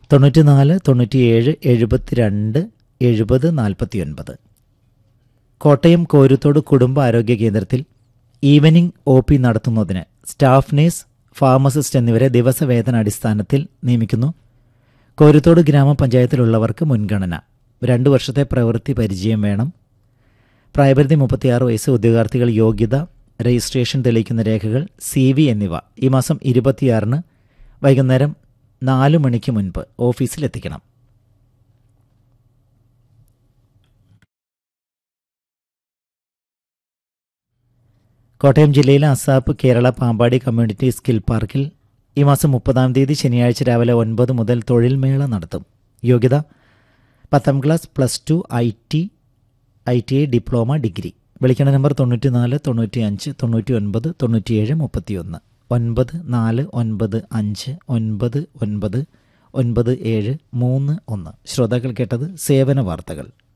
തൊണ്ണൂറ്റി നാല് തൊണ്ണൂറ്റിയേഴ് എഴുപത്തിരണ്ട് എഴുപത് നാൽപ്പത്തിയൊൻപത് കോട്ടയം കോരുത്തോട് കുടുംബ ആരോഗ്യ കേന്ദ്രത്തിൽ ഈവനിംഗ് ഒ പി നടത്തുന്നതിന് സ്റ്റാഫ് നേഴ്സ് ഫാർമസിസ്റ്റ് എന്നിവരെ ദിവസവേതനാടിസ്ഥാനത്തിൽ നിയമിക്കുന്നു കോരുത്തോട് ഗ്രാമപഞ്ചായത്തിലുള്ളവർക്ക് മുൻഗണന രണ്ടു വർഷത്തെ പ്രവൃത്തി പരിചയം വേണം പ്രായപരിധി മുപ്പത്തിയാറ് വയസ്സ് ഉദ്യോഗാർത്ഥികൾ യോഗ്യത രജിസ്ട്രേഷൻ തെളിയിക്കുന്ന രേഖകൾ സി വി എന്നിവ ഈ മാസം ഇരുപത്തിയാറിന് വൈകുന്നേരം നാല് മണിക്ക് മുൻപ് ഓഫീസിലെത്തിക്കണം കോട്ടയം ജില്ലയിലെ ASAP Kerala Pampady community skill പാർക്കിൽ ഈ മാസം മുപ്പതാം തീയതി ശനിയാഴ്ച രാവിലെ ഒൻപത് മുതൽ തൊഴിൽ മേള നടത്തും യോഗ്യത പത്താം class plus two I T I T I diploma degree വിളിക്കണ നമ്പർ തൊണ്ണൂറ്റി നാല് തൊണ്ണൂറ്റി അഞ്ച് തൊണ്ണൂറ്റി ഒൻപത് തൊണ്ണൂറ്റിയേഴ് മുപ്പത്തിയൊന്ന് ഒൻപത് നാല് ഒൻപത് അഞ്ച് ഒൻപത് ഒൻപത് ഒൻപത് ഏഴ് മൂന്ന് ഒന്ന് ശ്രോതാക്കൾ കേട്ടത് സേവന വാർത്തകൾ